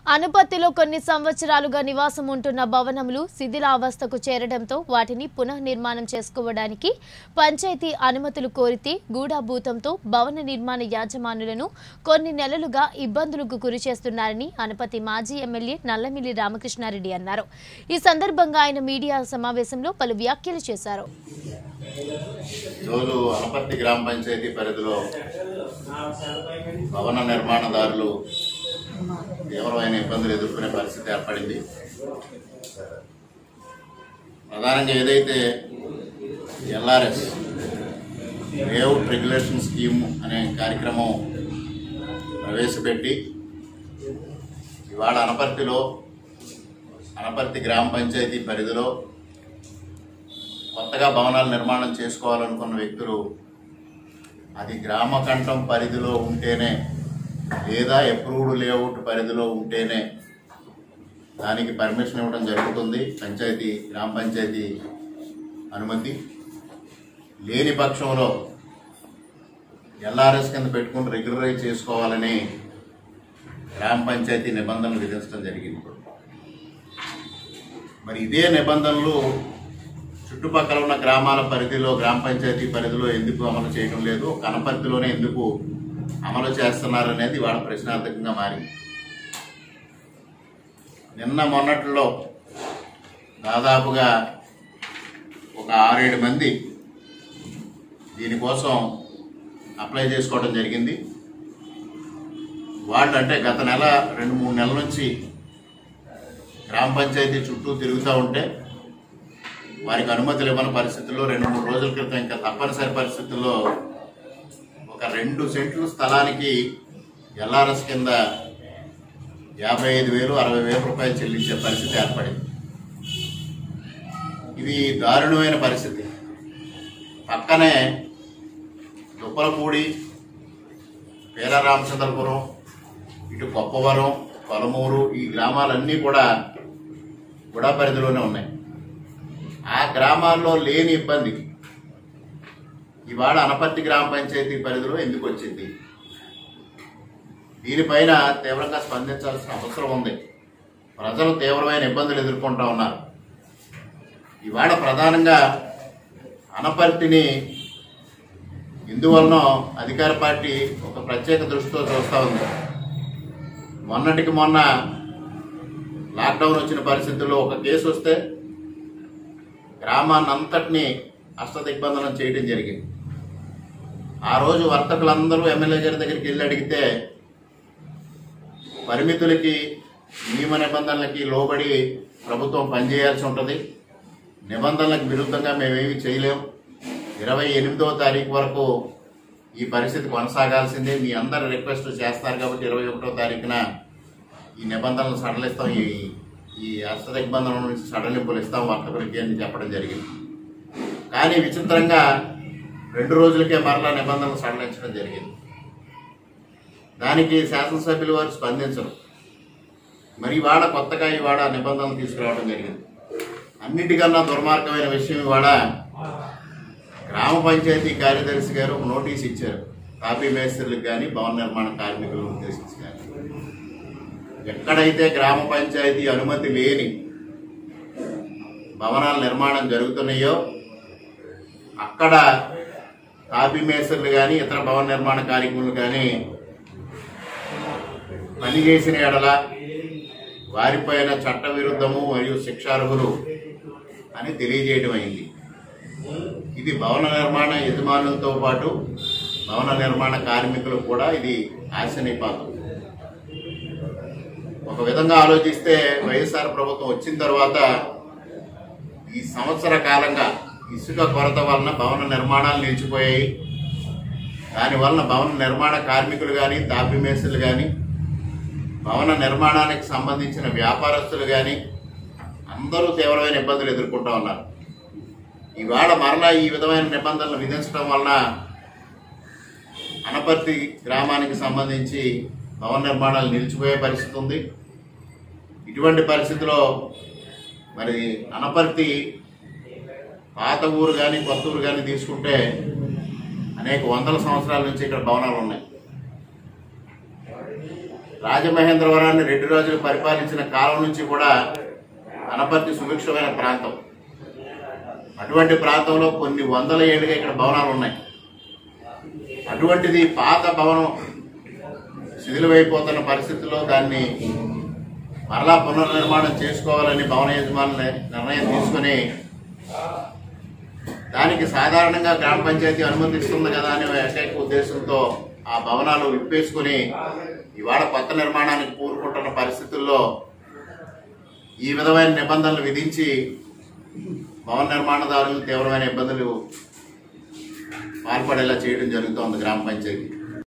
అనుపత్తిలో కొన్ని సంవత్సరాలుగా నివాసం ఉంటున్న భవనములు శిథిలావస్థకు చేరడంతో వాటిని పునఃనిర్మాణం చేసుకోవడానికి పంచాయతీ అనుమతులు కోరితే గూఢాభూతంతో భవన నిర్మాణ యాజమానులను కొన్ని నెలలుగా ఇబ్బందులకు గురి చేస్తున్నారని అనుపతి మాజీ ఎమ్మెల్యే నల్లమిల్లి రామకృష్ణారెడ్డి అన్నారు ఈ సందర్భంగా ఆయన మీడియా సమావేశంలో పలు వ్యాఖ్యలు చేశారు ఈరోజు అనపర్తి గ్రామ పంచాయతీ పరిధిలో భవన నిర్మాణదారులు తీవ్రమైన ఇబ్బందులు ఎదుర్కొనే పరిస్థితి ఏర్పడింది ప్రధానంగా ఏదైతే ఎల్ఆర్ఎస్ లేఅవుట్ రెగ్యులేషన్ స్కీమ్ అనే కార్యక్రమం ప్రవేశపెట్టి ఇవాళ అనపర్తిలో అనపర్తి గ్రామ పంచాయతీ పరిధిలో కొత్తగా భవనాలు నిర్మాణం చేసుకోవాలనుకున్న వ్యక్తులు అది గ్రామ కంఠం పరిధిలో ఉంటేనే లేదా అప్రూవ్డ్ లేఅవుట్ పరిధిలో ఉంటేనే దానికి పర్మిషన్ ఇవ్వడం జరుగుతుంది పంచాయతీ గ్రామ పంచాయతీ అనుమతి లేని పక్షంలో ఎల్ఆర్ఎస్ కింద పెట్టుకుని రెగ్యులరైజ్ చేసుకోవాలని గ్రామ పంచాయతీ నిబంధనలు విధించడం జరిగింది మరి ఇదే నిబంధనలు చుట్టుపక్కల ఉన్న గ్రామాల పరిధిలో గ్రామ పంచాయతీ పరిధిలో ఎందుకు అమలు చేయడం లేదు కనపర్తిలోనే ఎందుకు అమలు చేస్తున్నారు అనేది వాళ్ళ ప్రశ్నార్థకంగా మారింది నిన్న మొన్నట్లో దాదాపుగా ఒక ఆరేడు మంది దీనికోసం అప్లై చేసుకోవడం జరిగింది వాళ్ళు అంటే గత నెల రెండు మూడు నెలల నుంచి గ్రామ పంచాయతీ చుట్టూ తిరుగుతూ ఉంటే వారికి అనుమతులు ఇవ్వని పరిస్థితుల్లో రెండు మూడు రోజుల క్రితం ఇంకా తప్పనిసరి పరిస్థితుల్లో ఒక రెండు సెంట్లు స్థలానికి ఎల్ఆర్ఎస్ కింద యాభై ఐదు వేలు అరవై వేల రూపాయలు చెల్లించే పరిస్థితి ఏర్పడింది ఇది దారుణమైన పరిస్థితి పక్కనే దుప్పలపూడి పేర రామచంద్రపురం ఇటు గొప్పవరం కొలమూరు ఈ గ్రామాలన్నీ కూడా గుడా పరిధిలోనే ఉన్నాయి ఆ గ్రామాల్లో లేని ఇబ్బంది ఇవాళ అనపర్తి గ్రామ పంచాయతీ పరిధిలో ఎందుకు వచ్చింది దీనిపైన తీవ్రంగా స్పందించాల్సిన అవసరం ఉంది ప్రజలు తీవ్రమైన ఇబ్బందులు ఎదుర్కొంటా ఉన్నారు ఇవాళ ప్రధానంగా అనపర్తిని ఇందువలన అధికార పార్టీ ఒక ప్రత్యేక దృష్టితో చూస్తూ ఉంది మొన్నటికి మొన్న లాక్డౌన్ వచ్చిన పరిస్థితుల్లో ఒక కేసు వస్తే గ్రామాన్ని అంతటినీ అష్టదిగ్బంధనం చేయడం జరిగింది ఆ రోజు వర్తకులందరూ ఎమ్మెల్యే గారి దగ్గరికి వెళ్ళి అడిగితే పరిమితులకి నియమ నిబంధనలకి లోబడి ప్రభుత్వం పనిచేయాల్సి ఉంటుంది నిబంధనలకు విరుద్ధంగా మేమేమి చేయలేం ఇరవై ఎనిమిదవ తారీఖు వరకు ఈ పరిస్థితి కొనసాగాల్సిందే మీ అందరు రిక్వెస్ట్ చేస్తారు కాబట్టి ఇరవై ఒకటో తారీఖున ఈ నిబంధనలు సడలిస్తాం ఈ ఈ అష్టదిగ్బంధనం నుంచి సడలింపులు ఇస్తాం వర్తకులకి అని చెప్పడం జరిగింది కానీ విచిత్రంగా రెండు రోజులకే మరలా నిబంధనలు సడలించడం జరిగింది దానికి శాసనసభ్యులు వారు స్పందించరు మరి ఇవాళ కొత్తగా ఇవాళ నిబంధనలు తీసుకురావడం జరిగింది అన్నిటికన్నా దుర్మార్గమైన విషయం ఇవాళ గ్రామ పంచాయతీ కార్యదర్శి గారు ఒక నోటీస్ ఇచ్చారు కాపీ మేస్త్రులకు కానీ భవన నిర్మాణ కార్మికులను ఉద్దేశించి కానీ ఎక్కడైతే గ్రామ పంచాయతీ అనుమతి లేని భవనాల నిర్మాణం జరుగుతున్నాయో అక్కడ కాపీ మేస్త్రులు కానీ ఇతర భవన నిర్మాణ కార్యక్రమాలు కానీ పని చేసిన ఎడల వారిపైన చట్ట విరుద్ధము మరియు శిక్షార్హులు అని తెలియజేయడం అయింది ఇది భవన నిర్మాణ యజమానులతో పాటు భవన నిర్మాణ కార్మికులు కూడా ఇది ఆశనీపాతం ఒక విధంగా ఆలోచిస్తే వైఎస్ఆర్ ప్రభుత్వం వచ్చిన తర్వాత ఈ సంవత్సర కాలంగా ఇసుక కొరత వలన భవన నిర్మాణాలు నిలిచిపోయాయి దాని వలన భవన నిర్మాణ కార్మికులు కానీ తాపి మేస్త్రులు కానీ భవన నిర్మాణానికి సంబంధించిన వ్యాపారస్తులు కానీ అందరూ తీవ్రమైన ఇబ్బందులు ఎదుర్కొంటూ ఉన్నారు ఇవాళ మరలా ఈ విధమైన నిబంధనలు విధించడం వలన అనపర్తి గ్రామానికి సంబంధించి భవన నిర్మాణాలు నిలిచిపోయే పరిస్థితి ఉంది ఇటువంటి పరిస్థితిలో మరి అనపర్తి పాత ఊరు కానీ కొత్త ఊరు కానీ తీసుకుంటే అనేక వందల సంవత్సరాల నుంచి ఇక్కడ భవనాలు ఉన్నాయి రాజమహేంద్రవరాన్ని రెండు రోజులు పరిపాలించిన కాలం నుంచి కూడా అనపర్తి సుభిక్షమైన ప్రాంతం అటువంటి ప్రాంతంలో కొన్ని వందల ఏళ్ళుగా ఇక్కడ భవనాలు ఉన్నాయి అటువంటిది పాత భవనం శిథిలమైపోతున్న పరిస్థితుల్లో దాన్ని మరలా పునర్నిర్మాణం చేసుకోవాలని భవన యజమానులు నిర్ణయం తీసుకుని దానికి సాధారణంగా గ్రామ పంచాయతీ అనుమతిస్తుంది కదా అనే ఏకైక ఉద్దేశంతో ఆ భవనాలు విప్పేసుకుని ఇవాళ కొత్త నిర్మాణానికి పూనుకుంటున్న పరిస్థితుల్లో ఈ విధమైన నిబంధనలు విధించి భవన నిర్మాణదారులు తీవ్రమైన ఇబ్బందులు పాల్పడేలా చేయడం జరుగుతోంది గ్రామ పంచాయతీ